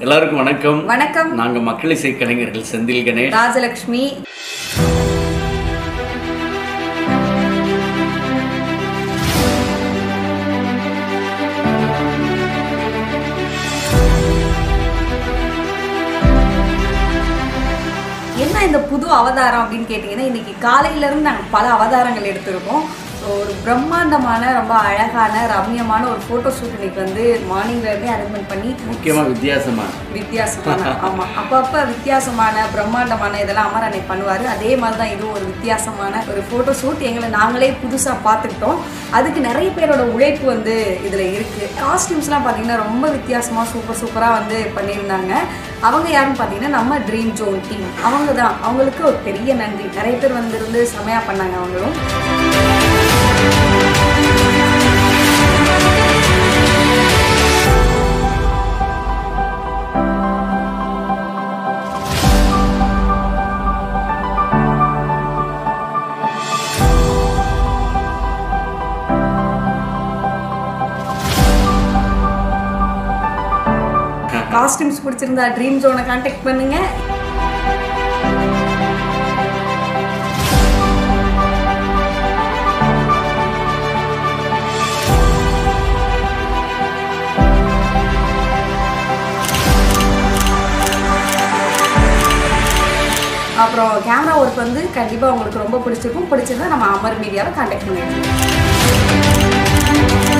எல்லாருக்கும் வணக்கம் வணக்கம் நாங்க மக்கள் இசை கலைஞர்கள் செந்தில் கணேஷ் ராஜலக்ஷ்மி என்ன இந்த புது அவதாரம் அப்படின்னு கேட்டிங்கன்னா இன்னைக்கு காலையில இருந்து நாங்கள் பல அவதாரங்கள் எடுத்திருக்கோம் ஸோ ஒரு பிரம்மாண்டமான ரொம்ப அழகான ரம்யமான ஒரு ஃபோட்டோ ஷூட் இன்னைக்கு வந்து மார்னிங்ல இருந்தே அரேஞ்ச்மெண்ட் பண்ணி முக்கியமா வித்தியாசமா வித்தியாசமான ஆமா அப்பப்ப வித்தியாசமான பிரம்மாண்டமான இதெல்லாம் அமர் அன்னை பண்ணுவாரு அதே மாதிரி தான் இதுவும் ஒரு வித்தியாசமான ஒரு போட்டோ ஷூட் எங்களை நாங்களே புதுசா பார்த்துக்கிட்டோம் அதுக்கு நிறைய பேரோட உழைப்பு வந்து இதுல இருக்கு காஸ்டியூம்ஸ்லாம் பார்த்தீங்கன்னா ரொம்ப வித்தியாசமா சூப்பர் சூப்பரா வந்து பண்ணியிருந்தாங்க அவங்க யாருன்னு பார்த்தீங்கன்னா நம்ம ட்ரீம் ஜோன் டீம் அவங்க தான் அவங்களுக்கு ஒரு பெரிய நன்றி நிறைய பேர் வந்திருந்து செமையா பண்ணாங்க அவங்களும் காஸ்டியூம்ஸ் பிடிச்சிருந்தா ட்ரீம் ஜோனை கான்டாக்ட் பண்ணுங்க அப்புறம் கேமரா ஒர்க் வந்து கண்டிப்பாக உங்களுக்கு ரொம்ப பிடிச்சிருக்கும் பிடிச்சிருந்தா நம்ம அமர் மீடியாவை கான்டாக்ட் பண்ணிடுங்க